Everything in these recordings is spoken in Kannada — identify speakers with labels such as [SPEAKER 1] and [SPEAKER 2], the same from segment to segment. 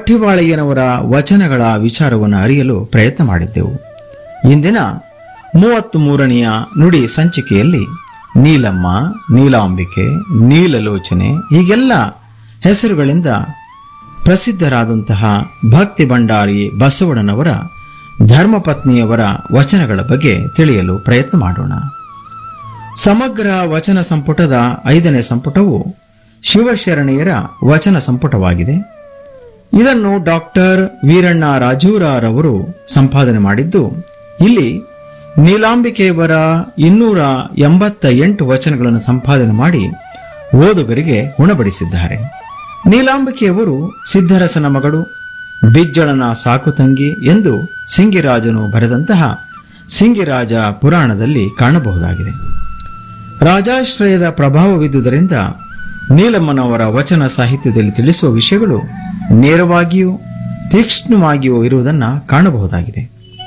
[SPEAKER 1] ಕಟ್ಟಿವಾಳಯ್ಯನವರ ವಚನಗಳ ವಿಚಾರವನ್ನು ಅರಿಯಲು ಪ್ರಯತ್ನ ಮಾಡಿದ್ದೆವು ಇಂದಿನ ಮೂವತ್ತ್ ಮೂರನೆಯ ನುಡಿ ಸಂಚಿಕೆಯಲ್ಲಿ ನೀಲಮ್ಮ ನೀಲಾಂಬಿಕೆ ನೀಲಲೋಚನೆ ಹೀಗೆಲ್ಲ ಹೆಸರುಗಳಿಂದ ಪ್ರಸಿದ್ಧರಾದಂತಹ ಭಕ್ತಿ ಭಂಡಾರಿ ಬಸವಣ್ಣನವರ ಧರ್ಮಪತ್ನಿಯವರ ವಚನಗಳ ಬಗ್ಗೆ ತಿಳಿಯಲು ಪ್ರಯತ್ನ ಮಾಡೋಣ ಸಮಗ್ರ ವಚನ ಸಂಪುಟದ ಐದನೇ ಸಂಪುಟವು ಶಿವಶರಣೆಯರ ವಚನ ಸಂಪುಟವಾಗಿದೆ ಇದನ್ನು ಡಾಕ್ಟರ್ ವೀರಣ್ಣ ರಾಜೂರರವರು ಸಂಪಾದನೆ ಮಾಡಿದ್ದು ಇಲ್ಲಿ ನೀಲಾಂಬಿಕೆಯವರ ಇನ್ನೂರ ಎಂಬತ್ತ ಎಂಟು ವಚನಗಳನ್ನು ಸಂಪಾದನೆ ಮಾಡಿ ಓದುಗರಿಗೆ ಉಣಬಡಿಸಿದ್ದಾರೆ ನೀಲಾಂಬಿಕೆಯವರು ಸಿದ್ಧರಸನ ಮಗಳು ಬಿಜ್ಜಳನ ಸಾಕುತಂಗಿ ಎಂದು ಸಿಂಗಿರಾಜನು ಬರೆದಂತಹ ಸಿಂಗಿರಾಜ ಪುರಾಣದಲ್ಲಿ ಕಾಣಬಹುದಾಗಿದೆ ರಾಜಾಶ್ರಯದ ಪ್ರಭಾವವಿದ್ದುದರಿಂದ ನೀಲಮ್ಮನವರ ವಚನ ಸಾಹಿತ್ಯದಲ್ಲಿ ತಿಳಿಸುವ ವಿಷಯಗಳು ನೇರವಾಗಿಯೂ ತೀಕ್ಷ್ಣವಾಗಿಯೂ ಇರುವುದನ್ನು ಕಾಣಬಹುದಾಗಿದೆ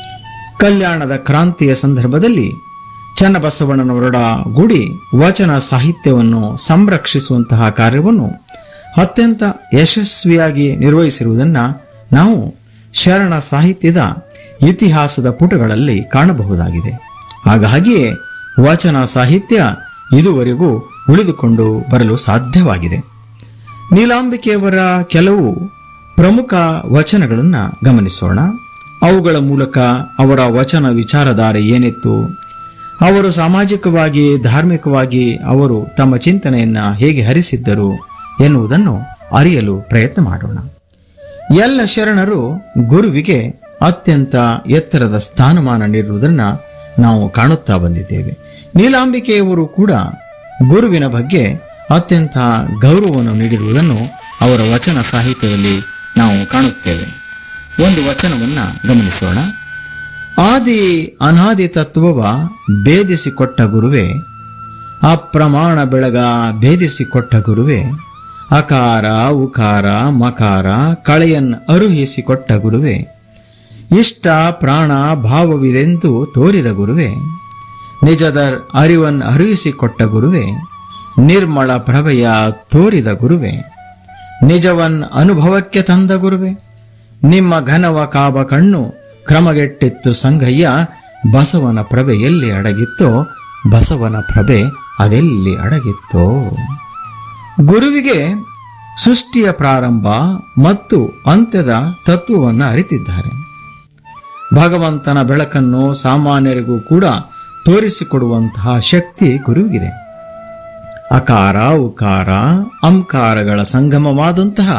[SPEAKER 1] ಕಲ್ಯಾಣದ ಕ್ರಾಂತಿಯ ಸಂದರ್ಭದಲ್ಲಿ ಚನ್ನಬಸವಣ್ಣನವರೊಡ ಗೂಡಿ ವಚನ ಸಾಹಿತ್ಯವನ್ನು ಸಂರಕ್ಷಿಸುವಂತಹ ಕಾರ್ಯವನ್ನು ಅತ್ಯಂತ ಯಶಸ್ವಿಯಾಗಿ ನಿರ್ವಹಿಸಿರುವುದನ್ನು ನಾವು ಶರಣ ಸಾಹಿತ್ಯದ ಇತಿಹಾಸದ ಪುಟಗಳಲ್ಲಿ ಕಾಣಬಹುದಾಗಿದೆ ಹಾಗಾಗಿಯೇ ವಚನ ಸಾಹಿತ್ಯ ಇದುವರೆಗೂ ಉಳಿದುಕೊಂಡು ಬರಲು ಸಾಧ್ಯವಾಗಿದೆ ನೀಲಾಂಬಿಕೆಯವರ ಕೆಲವು ಪ್ರಮುಖ ವಚನಗಳನ್ನು ಗಮನಿಸೋಣ ಅವುಗಳ ಮೂಲಕ ಅವರ ವಚನ ವಿಚಾರಧಾರೆ ಏನಿತ್ತು ಅವರು ಸಾಮಾಜಿಕವಾಗಿ ಧಾರ್ಮಿಕವಾಗಿ ಅವರು ತಮ್ಮ ಚಿಂತನೆಯನ್ನ ಹೇಗೆ ಹರಿಸಿದ್ದರು ಎನ್ನುವುದನ್ನು ಅರಿಯಲು ಪ್ರಯತ್ನ ಮಾಡೋಣ ಎಲ್ಲ ಶರಣರು ಗುರುವಿಗೆ ಅತ್ಯಂತ ಎತ್ತರದ ಸ್ಥಾನಮಾನ ನೀಡುವುದನ್ನು ನಾವು ಕಾಣುತ್ತಾ ಬಂದಿದ್ದೇವೆ ನೀಲಾಂಬಿಕೆಯವರು ಕೂಡ ಗುರುವಿನ ಬಗ್ಗೆ ಅತ್ಯಂತ ಗೌರವವನ್ನು ನೀಡಿರುವುದನ್ನು ಅವರ ವಚನ ಸಾಹಿತ್ಯದಲ್ಲಿ ನಾವು ಕಾಣುತ್ತೇವೆ ಒಂದು ವಚನವನ್ನ ಗಮನಿಸೋಣ ಆದಿ ಅನಾದಿ ತತ್ವವ ಭೇದಿಸಿಕೊಟ್ಟ ಗುರುವೇ ಅಪ್ರಮಾಣ ಬೆಳಗ ಭೇದಿಸಿಕೊಟ್ಟ ಗುರುವೇ ಅಕಾರ ಉಕಾರ ಮಕಾರ ಕಳೆಯನ್ ಅರುಹಿಸಿಕೊಟ್ಟ ಗುರುವೇ ಇಷ್ಟ ಪ್ರಾಣ ಭಾವವಿದೆಂದು ತೋರಿದ ಗುರುವೇ ನಿಜದ ಅರಿವನ್ ಅರಿಯಿಸಿಕೊಟ್ಟ ಗುರುವೇ ನಿರ್ಮಳ ಪ್ರಭೆಯ ತೋರಿದ ಗುರುವೇ ನಿಜವನ್ ಅನುಭವಕ್ಕೆ ತಂದ ಗುರುವೇ ನಿಮ್ಮ ಘನವ ಕಾಬ ಕಣ್ಣು ಕ್ರಮಗೆಟ್ಟಿತ್ತು ಸಂಘಯ್ಯ ಬಸವನ ಪ್ರಭೆ ಎಲ್ಲಿ ಅಡಗಿತ್ತೋ ಬಸವನ ಪ್ರಭೆ ಅದೆಲ್ಲಿ ಅಡಗಿತ್ತೋ ಗುರುವಿಗೆ ಸೃಷ್ಟಿಯ ಪ್ರಾರಂಭ ಮತ್ತು ಅಂತ್ಯದ ತತ್ವವನ್ನು ಅರಿತಿದ್ದಾರೆ ಭಗವಂತನ ಬೆಳಕನ್ನು ಸಾಮಾನ್ಯರಿಗೂ ಕೂಡ ತೋರಿಸಿಕೊಡುವಂತಹ ಶಕ್ತಿ ಗುರುವಿಗಿದೆ ಅಕಾರ ಉಕಾರ ಅಂಕಾರಗಳ ಸಂಗಮವಾದಂತಹ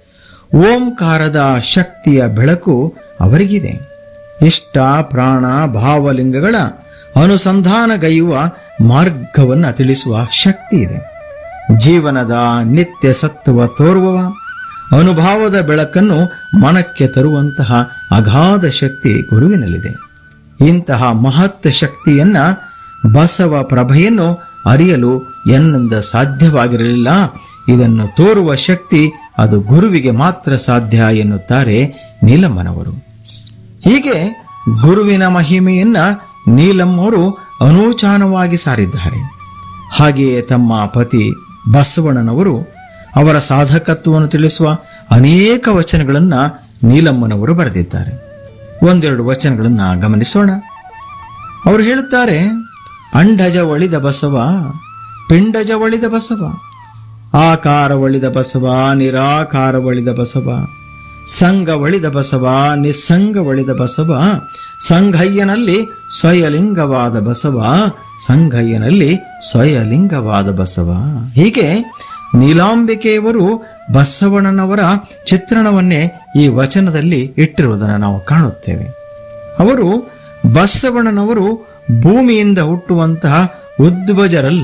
[SPEAKER 1] ಓಂಕಾರದ ಶಕ್ತಿಯ ಬೆಳಕು ಅವರಿಗಿದೆ ಇಷ್ಟ ಪ್ರಾಣ ಭಾವಲಿಂಗಗಳ ಅನುಸಂಧಾನಗೈಯುವ ಮಾರ್ಗವನ್ನು ತಿಳಿಸುವ ಶಕ್ತಿ ಇದೆ ಜೀವನದ ನಿತ್ಯ ಸತ್ವ ತೋರುವವ ಅನುಭವದ ಬೆಳಕನ್ನು ಮನಕ್ಕೆ ತರುವಂತಹ ಅಗಾಧ ಶಕ್ತಿ ಗುರುವಿನಲ್ಲಿದೆ ಇಂತಹ ಮಹತ್ ಶಕ್ತಿಯನ್ನ ಬಸವ ಪ್ರಭೆಯನ್ನು ಅರಿಯಲು ಎನ್ನಿಂದ ಸಾಧ್ಯವಾಗಿರಲಿಲ್ಲ ಇದನ್ನು ತೋರುವ ಶಕ್ತಿ ಅದು ಗುರುವಿಗೆ ಮಾತ್ರ ಸಾಧ್ಯ ಎನ್ನುತ್ತಾರೆ ನೀಲಮ್ಮನವರು ಹೀಗೆ ಗುರುವಿನ ಮಹಿಮೆಯನ್ನ ನೀಲಮ್ಮವರು ಅನೂಚಾನವಾಗಿ ಸಾರಿದ್ದಾರೆ ಹಾಗೆಯೇ ತಮ್ಮ ಪತಿ ಬಸವಣ್ಣನವರು ಅವರ ಸಾಧಕತ್ವವನ್ನು ತಿಳಿಸುವ ಅನೇಕ ವಚನಗಳನ್ನ ನೀಲಮ್ಮನವರು ಬರೆದಿದ್ದಾರೆ ಒಂದೆರಡು ವಚನಗಳನ್ನ ಗಮನಿಸೋಣ ಅವರು ಹೇಳುತ್ತಾರೆ ಅಂಡಜ ಒಳಿದ ಬಸವ ಪಿಂಡಜ ಒಳಿದ ಬಸವ ಆಕಾರ ಒಳಿದ ಬಸವ ನಿರಾಕಾರ ಒಳಿದ ಬಸವ ಸಂಘ ಒಳಿದ ಬಸವ ನಿಸ್ಸಂಗ ಒಳಿದ ಬಸವ ಸಂಘಯ್ಯನಲ್ಲಿ ಸ್ವಯಲಿಂಗವಾದ ಬಸವ ಸಂಘಯ್ಯನಲ್ಲಿ ಸ್ವಯಲಿಂಗವಾದ ಬಸವ ಹೀಗೆ ನೀಲಾಂಬಿಕೆಯವರು ಬಸವಣ್ಣನವರ ಚಿತ್ರಣವನ್ನೇ ಈ ವಚನದಲ್ಲಿ ಇಟ್ಟಿರುವುದನ್ನು ನಾವು ಕಾಣುತ್ತೇವೆ ಅವರು ಬಸವಣ್ಣನವರು ಭೂಮಿಯಿಂದ ಹುಟ್ಟುವಂತಹ ಉದ್ವಜರಲ್ಲ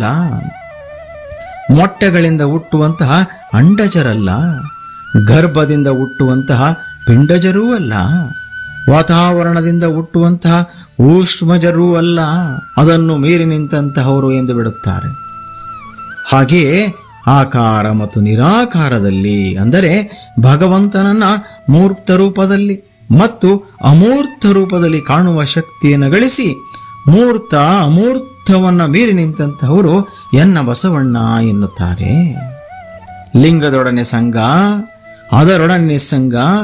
[SPEAKER 1] ಮೊಟ್ಟೆಗಳಿಂದ ಹುಟ್ಟುವಂತಹ ಅಂಡಜರಲ್ಲ ಗರ್ಭದಿಂದ ಹುಟ್ಟುವಂತಹ ಪಿಂಡಜರೂ ಅಲ್ಲ ವಾತಾವರಣದಿಂದ ಹುಟ್ಟುವಂತಹ ಊಷ್ಮಜರೂ ಅಲ್ಲ ಅದನ್ನು ಮೀರಿ ನಿಂತಂತಹವರು ಎಂದು ಬಿಡುತ್ತಾರೆ ಹಾಗೆಯೇ ಆಕಾರ ಮತ್ತು ನಿರಾಕಾರದಲ್ಲಿ ಅಂದರೆ ಭಗವಂತನನ್ನ ಮೂರ್ತ ರೂಪದಲ್ಲಿ ಮತ್ತು ಅಮೂರ್ತ ರೂಪದಲ್ಲಿ ಕಾಣುವ ಶಕ್ತಿಯನ್ನು ಗಳಿಸಿ ಮೂರ್ತ ಅಮೂರ್ತವನ್ನ ಮೀರಿ ನಿಂತಂತಹವರು ಎನ್ನ ಬಸವಣ್ಣ ಎನ್ನುತ್ತಾರೆ ಲಿಂಗದೊಡನೆ ಸಂಘ ಅದರೊಡನೆ ಸಂಘ